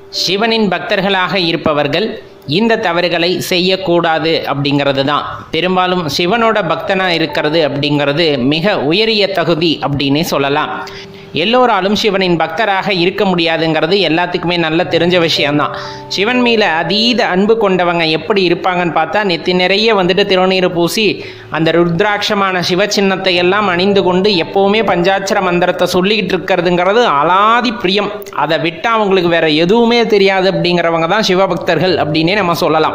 சிவனின் பக்தர்களாக இருப்பவர்கள் இந்த தவறுகளை செய்யக்கூடாது அப்படிங்கிறது தான் பெரும்பாலும் சிவனோட பக்தனாக இருக்கிறது அப்படிங்கிறது மிக உயரிய தகுதி அப்படின்னே சொல்லலாம் எல்லோராலும் சிவனின் பக்தராக இருக்க முடியாதுங்கிறது எல்லாத்துக்குமே நல்ல தெரிஞ்ச விஷயம்தான் சிவன் மீது அதீத அன்பு கொண்டவங்க எப்படி இருப்பாங்கன்னு பார்த்தா நெத்தி நிறைய வந்துட்டு திருநீர் பூசி அந்த ருத்ராட்சமான சிவ சின்னத்தை எல்லாம் அணிந்து கொண்டு எப்போவுமே பஞ்சாட்சர மந்திரத்தை சொல்லிக்கிட்டு இருக்கிறதுங்கிறது அலாதி பிரியம் அதை விட்டால் அவங்களுக்கு வேற எதுவுமே தெரியாது அப்படிங்கிறவங்க தான் சிவபக்தர்கள் அப்படின்னே நம்ம சொல்லலாம்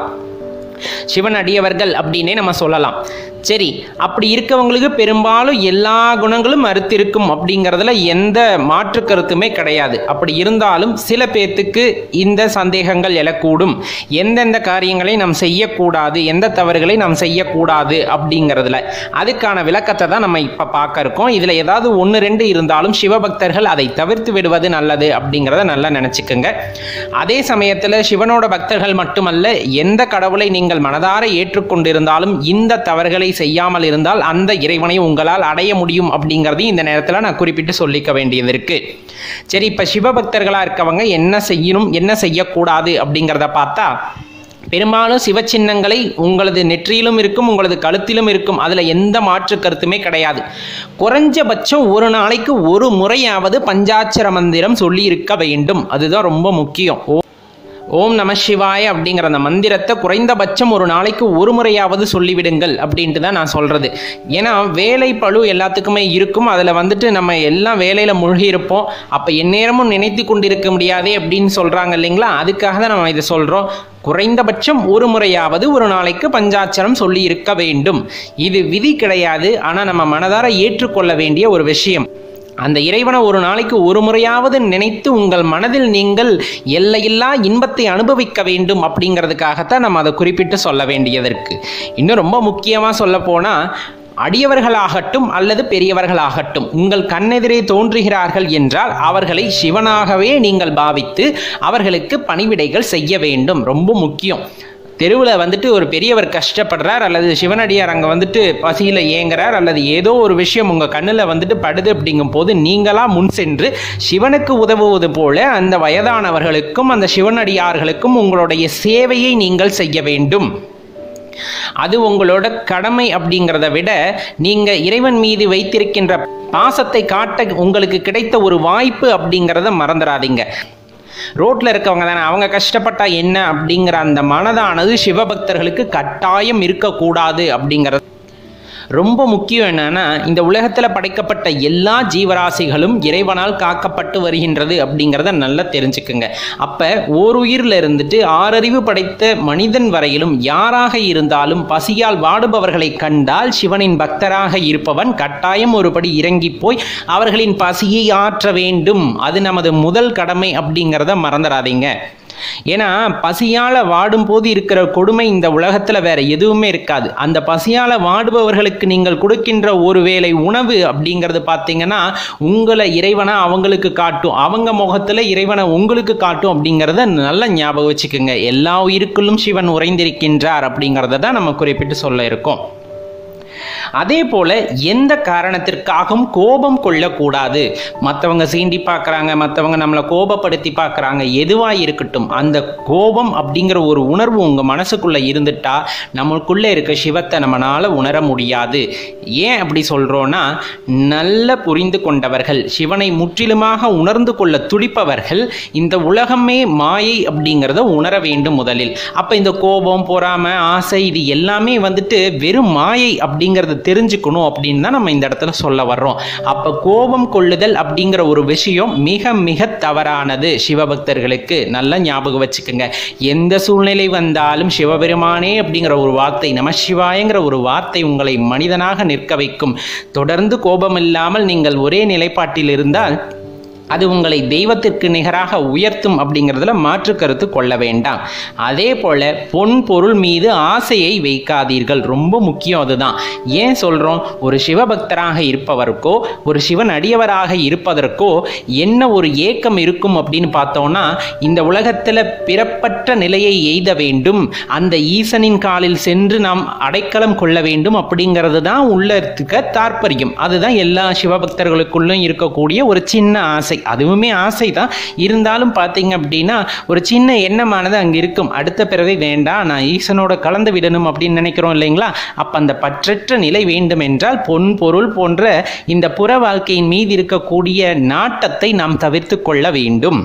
சிவன் அடியவர்கள் அப்படின்னே நம்ம சொல்லலாம் சரி அப்படி இருக்கவங்களுக்கு பெரும்பாலும் எல்லா குணங்களும் மறுத்திருக்கும் அப்படிங்கிறதுல எந்த மாற்று கருத்துமே கிடையாது அப்படி இருந்தாலும் சில பேர்த்துக்கு இந்த சந்தேகங்கள் எழக்கூடும் எந்தெந்த காரியங்களை நாம் செய்யக்கூடாது எந்த தவறுகளை நாம் செய்யக்கூடாது அப்படிங்கிறதுல அதுக்கான விளக்கத்தை தான் நம்ம இப்போ பார்க்க இருக்கோம் இதில் ஏதாவது ஒன்று ரெண்டு இருந்தாலும் சிவபக்தர்கள் அதை தவிர்த்து விடுவது நல்லது அப்படிங்கிறத நல்லா நினச்சிக்கோங்க அதே சமயத்தில் சிவனோட பக்தர்கள் மட்டுமல்ல எந்த கடவுளை நீங்கள் மனதார ஏற்றுக்கொண்டிருந்தாலும் இந்த தவறுகளை செய்யாமல் இருந்தால் அந்த இறைவனை உங்களால் அடைய முடியும் அப்படிங்கிறதையும் இந்த நேரத்தில் நான் குறிப்பிட்டு சொல்லிக்க வேண்டியது இருக்கு சரி இப்போ சிவபக்தர்களாக இருக்கவங்க என்ன செய்யணும் என்ன செய்யக்கூடாது அப்படிங்கிறத பார்த்தா பெரும்பாலும் சிவச்சின்னங்களை உங்களது நெற்றியிலும் இருக்கும் உங்களது கழுத்திலும் இருக்கும் அதில் எந்த மாற்று கருத்துமே கிடையாது குறைஞ்சபட்சம் ஒரு நாளைக்கு ஒரு முறையாவது பஞ்சாட்சர மந்திரம் சொல்லி இருக்க வேண்டும் அதுதான் ரொம்ப முக்கியம் ஓ ஓம் நம சிவாய அப்படிங்கிற அந்த மந்திரத்தை குறைந்தபட்சம் ஒரு நாளைக்கு ஒரு முறையாவது சொல்லிவிடுங்கள் அப்படின்ட்டு தான் நான் சொல்கிறது ஏன்னா வேலை பழு எல்லாத்துக்குமே இருக்கும் அதில் வந்துட்டு நம்ம எல்லாம் வேலையில் மூழ்கி இருப்போம் அப்போ எந்நேரமும் நினைத்து கொண்டிருக்க முடியாதே அப்படின்னு சொல்கிறாங்க இல்லைங்களா அதுக்காக தான் நம்ம இதை சொல்கிறோம் குறைந்தபட்சம் ஒரு முறையாவது ஒரு நாளைக்கு பஞ்சாட்சரம் சொல்லி இருக்க வேண்டும் இது விதி கிடையாது ஆனால் நம்ம மனதார ஏற்றுக்கொள்ள வேண்டிய ஒரு விஷயம் அந்த இறைவனை ஒரு நாளைக்கு ஒரு முறையாவது நினைத்து உங்கள் மனதில் நீங்கள் எல்லையில்லா இன்பத்தை அனுபவிக்க வேண்டும் அப்படிங்கிறதுக்காகத்தான் நம்ம அதை குறிப்பிட்டு சொல்ல வேண்டியது இருக்கு இன்னும் ரொம்ப முக்கியமாக சொல்ல போனால் அடியவர்களாகட்டும் அல்லது பெரியவர்களாகட்டும் உங்கள் கண்ணெதிரே தோன்றுகிறார்கள் என்றால் அவர்களை சிவனாகவே நீங்கள் பாவித்து அவர்களுக்கு பணிவிடைகள் செய்ய வேண்டும் ரொம்ப முக்கியம் தெருவில் வந்துட்டு ஒரு பெரியவர் கஷ்டப்படுறார் அல்லது சிவனடியார் அங்கே வந்துட்டு பசியில் ஏங்குறார் அல்லது ஏதோ ஒரு விஷயம் உங்கள் கண்ணில் வந்துட்டு படுது அப்படிங்கும் போது நீங்களாக முன் சென்று சிவனுக்கு உதவுவது போல அந்த வயதானவர்களுக்கும் அந்த சிவனடியார்களுக்கும் உங்களுடைய சேவையை நீங்கள் செய்ய வேண்டும் அது உங்களோட கடமை அப்படிங்கிறத விட நீங்க இறைவன் மீது வைத்திருக்கின்ற பாசத்தை காட்ட உங்களுக்கு கிடைத்த ஒரு வாய்ப்பு அப்படிங்கிறத மறந்துடாதீங்க ரோட்டில் இருக்கவங்க தானே அவங்க கஷ்டப்பட்டா என்ன அப்படிங்கிற அந்த மனதானது சிவபக்தர்களுக்கு கட்டாயம் இருக்கக்கூடாது அப்படிங்கிறது ரொம்ப முக்கியம் என்னன்னா இந்த உலகத்தில் படைக்கப்பட்ட எல்லா ஜீவராசிகளும் இறைவனால் காக்கப்பட்டு வருகின்றது அப்படிங்கிறத நல்லா தெரிஞ்சுக்குங்க அப்போ ஓருயிரில் இருந்துட்டு ஆறறிவு படைத்த மனிதன் வரையிலும் யாராக இருந்தாலும் பசியால் வாடுபவர்களை கண்டால் சிவனின் பக்தராக இருப்பவன் கட்டாயம் ஒருபடி இறங்கி போய் அவர்களின் பசியை ஆற்ற வேண்டும் அது நமது முதல் கடமை அப்படிங்கிறத மறந்துடாதீங்க ஏன்னா பசியால் வாடும் போது இருக்கிற கொடுமை இந்த உலகத்தில் வேற எதுவுமே இருக்காது அந்த பசியால் வாடுபவர்களுக்கு நீங்கள் கொடுக்கின்ற ஒரு வேளை உணவு அப்படிங்கிறது பார்த்தீங்கன்னா உங்களை இறைவனை அவங்களுக்கு காட்டும் அவங்க முகத்தில் இறைவனை உங்களுக்கு காட்டும் அப்படிங்கிறத நல்லா ஞாபகம் வச்சுக்கோங்க எல்லா உயிருக்குள்ளும் சிவன் உறைந்திருக்கின்றார் அப்படிங்கிறத தான் நம்ம குறிப்பிட்டு சொல்ல இருக்கோம் அதே போல எந்த காரணத்திற்காகவும் கோபம் கொள்ளக்கூடாது மற்றவங்க சீண்டி பார்க்குறாங்க மற்றவங்க நம்மளை கோபப்படுத்தி பார்க்குறாங்க எதுவாக இருக்கட்டும் அந்த கோபம் அப்படிங்கிற ஒரு உணர்வு உங்கள் மனசுக்குள்ளே இருந்துட்டா நம்மளுக்குள்ளே இருக்க சிவத்தை நம்மளால் உணர முடியாது ஏன் அப்படி சொல்கிறோன்னா நல்ல புரிந்து கொண்டவர்கள் சிவனை முற்றிலுமாக உணர்ந்து கொள்ள துடிப்பவர்கள் இந்த உலகமே மாயை அப்படிங்கிறத உணர வேண்டும் முதலில் அப்போ இந்த கோபம் பொறாமை ஆசை இது எல்லாமே வந்துட்டு வெறும் மாயை அப்படிங்கிறத தெரிஞ்சுக்கணும் அப்படின்னு தான் நம்ம இந்த இடத்துல சொல்ல வர்றோம் அப்போ கோபம் கொள்ளுதல் அப்படிங்கிற ஒரு விஷயம் மிக மிக தவறானது சிவபக்தர்களுக்கு நல்லா ஞாபகம் வச்சுக்கோங்க எந்த சூழ்நிலை வந்தாலும் சிவபெருமானே அப்படிங்கிற ஒரு வார்த்தை நம சிவாயங்கிற ஒரு வார்த்தை உங்களை மனிதனாக நிற்க வைக்கும் தொடர்ந்து கோபம் இல்லாமல் நீங்கள் ஒரே நிலைப்பாட்டில் இருந்தால் அது உங்களை தெய்வத்திற்கு நிகராக உயர்த்தும் அப்படிங்கிறதுல மாற்று கருத்து கொள்ள வேண்டாம் அதே போல பொன் பொருள் மீது ஆசையை வைக்காதீர்கள் ரொம்ப முக்கியம் அதுதான் ஏன் சொல்கிறோம் ஒரு சிவபக்தராக இருப்பவருக்கோ ஒரு சிவன் அடியவராக இருப்பதற்கோ என்ன ஒரு ஏக்கம் இருக்கும் அப்படின்னு பார்த்தோம்னா இந்த உலகத்தில் பிறப்பற்ற நிலையை எய்த வேண்டும் அந்த ஈசனின் காலில் சென்று நாம் அடைக்கலம் கொள்ள வேண்டும் அப்படிங்கிறது தான் உள்ள இருக்க தாற்பயம் அதுதான் எல்லா சிவபக்தர்களுக்குள்ளும் இருக்கக்கூடிய ஒரு சின்ன ஆசை ஆசை அதுவுமே ஆசை தான் இருந்தாலும் பார்த்தீங்க அப்படின்னா ஒரு சின்ன எண்ணமானது அங்கே இருக்கும் அடுத்த பிறவை வேண்டாம் நான் ஈசனோட கலந்து விடணும் அப்படின்னு நினைக்கிறோம் இல்லைங்களா அப்போ அந்த பற்றற்ற நிலை வேண்டும் என்றால் பொன் பொருள் போன்ற இந்த புற வாழ்க்கையின் மீது இருக்கக்கூடிய நாட்டத்தை நாம் தவிர்த்து கொள்ள வேண்டும்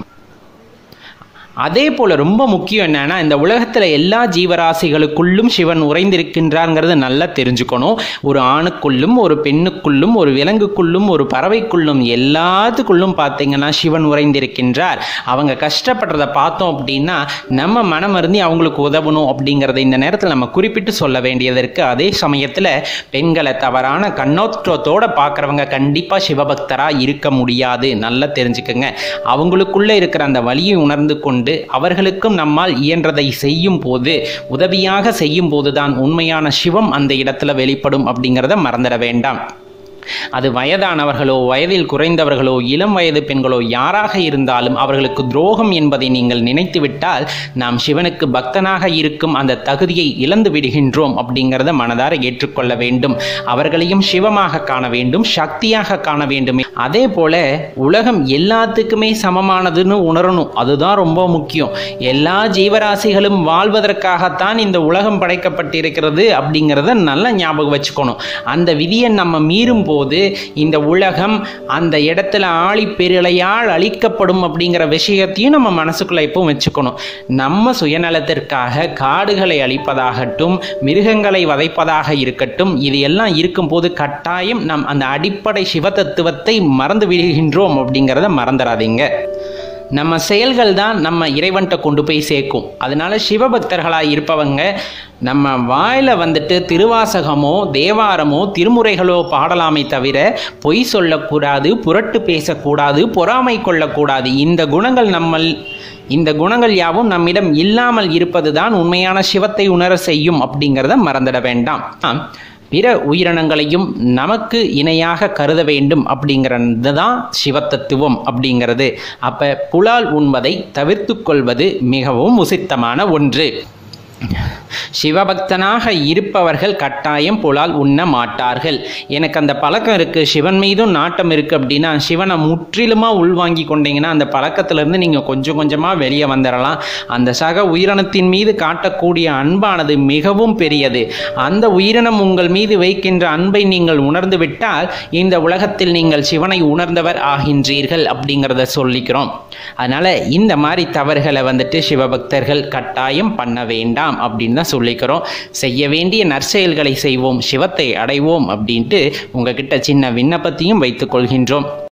அதே போல் ரொம்ப முக்கியம் என்னன்னா இந்த உலகத்தில் எல்லா ஜீவராசிகளுக்குள்ளும் சிவன் உறைந்திருக்கின்றாங்கிறது நல்லா தெரிஞ்சுக்கணும் ஒரு ஆணுக்குள்ளும் ஒரு பெண்ணுக்குள்ளும் ஒரு விலங்குக்குள்ளும் ஒரு பறவைக்குள்ளும் எல்லாத்துக்குள்ளும் பார்த்தீங்கன்னா சிவன் உறைந்திருக்கின்றார் அவங்க கஷ்டப்படுறத பார்த்தோம் அப்படின்னா நம்ம மனமருந்தி அவங்களுக்கு உதவணும் அப்படிங்கிறத இந்த நேரத்தில் நம்ம குறிப்பிட்டு சொல்ல வேண்டியது இருக்குது அதே சமயத்தில் பெண்களை தவறான கண்ணோட்டத்தோட பார்க்குறவங்க கண்டிப்பாக சிவபக்தராக இருக்க முடியாது நல்லா தெரிஞ்சுக்கங்க அவங்களுக்குள்ளே இருக்கிற அந்த வலியை உணர்ந்து கொண்டு அவர்களுக்கும் நம்மால் இயன்றதை செய்யும் போது உதவியாக செய்யும் போதுதான் உண்மையான சிவம் அந்த இடத்துல வெளிப்படும் அப்படிங்கிறத மறந்துட வேண்டாம் அது வயதானவர்களோ வயதில் குறைந்தவர்களோ இளம் வயது பெண்களோ யாராக இருந்தாலும் அவர்களுக்கு துரோகம் என்பதை நீங்கள் நினைத்துவிட்டால் நாம் சிவனுக்கு பக்தனாக இருக்கும் அந்த தகுதியை இழந்து விடுகின்றோம் அப்படிங்கிறத மனதார ஏற்றுக்கொள்ள வேண்டும் அவர்களையும் சிவமாக காண வேண்டும் சக்தியாக காண வேண்டும் அதே போல உலகம் எல்லாத்துக்குமே சமமானதுன்னு உணரணும் அதுதான் ரொம்ப முக்கியம் எல்லா ஜீவராசிகளும் வாழ்வதற்காகத்தான் இந்த உலகம் படைக்கப்பட்டிருக்கிறது அப்படிங்கிறத நல்லா ஞாபகம் வச்சுக்கணும் அந்த விதியை நம்ம மீறும் போது இந்த உலகம் அந்த இடத்துல ஆழி பெருளையால் அழிக்கப்படும் அப்படிங்கிற விஷயத்தையும் நம்ம மனசுக்குள்ள இப்போ வச்சுக்கணும் நம்ம சுயநலத்திற்காக காடுகளை அழிப்பதாகட்டும் மிருகங்களை வதைப்பதாக இருக்கட்டும் இது எல்லாம் இருக்கும்போது கட்டாயம் நாம் அந்த அடிப்படை சிவ தத்துவத்தை மறந்து விடுகின்றோம் அப்படிங்கிறத மறந்துடாதீங்க நம்ம செயல்கள் தான் நம்ம இறைவன்கிட்ட கொண்டு போய் சேர்க்கும் அதனால சிவபக்தர்களாக இருப்பவங்க நம்ம வாயில் வந்துட்டு திருவாசகமோ தேவாரமோ திருமுறைகளோ பாடலாமே தவிர பொய் சொல்லக்கூடாது புரட்டு பேசக்கூடாது பொறாமை கொள்ளக்கூடாது இந்த குணங்கள் நம்ம இந்த குணங்கள் யாவும் நம்மிடம் இல்லாமல் இருப்பது தான் உண்மையான சிவத்தை உணர செய்யும் அப்படிங்கிறத மறந்துட வேண்டாம் பிற உயிரினங்களையும் நமக்கு இணையாக கருத வேண்டும் அப்படிங்கிறது தான் சிவத்தத்துவம் அப்படிங்கிறது அப்போ புலால் உண்பதை தவிர்த்து கொள்வது மிகவும் உசித்தமான ஒன்று சிவபக்தனாக இருப்பவர்கள் கட்டாயம் புலால் உண்ண மாட்டார்கள் எனக்கு அந்த பழக்கம் இருக்குது சிவன் மீதும் நாட்டம் இருக்குது அப்படின்னா சிவனை முற்றிலுமாக உள்வாங்கி கொண்டீங்கன்னா அந்த பழக்கத்திலேருந்து நீங்கள் கொஞ்சம் கொஞ்சமாக வெளியே வந்துடலாம் அந்த சக உயிரினத்தின் மீது காட்டக்கூடிய அன்பானது மிகவும் பெரியது அந்த உயிரினம் உங்கள் மீது வைக்கின்ற அன்பை நீங்கள் உணர்ந்து விட்டால் இந்த உலகத்தில் நீங்கள் சிவனை உணர்ந்தவர் ஆகின்றீர்கள் அப்படிங்கிறத சொல்லிக்கிறோம் அதனால் இந்த மாதிரி தவறுகளை வந்துட்டு சிவபக்தர்கள் கட்டாயம் பண்ண வேண்டாம் அப்படின்னு தான் சொல்லிக்கிறோம் செய்ய வேண்டிய நற்செயல்களை செய்வோம் சிவத்தை அடைவோம் அப்படின்ட்டு உங்ககிட்ட சின்ன விண்ணப்பத்தையும் வைத்துக் கொள்கின்றோம்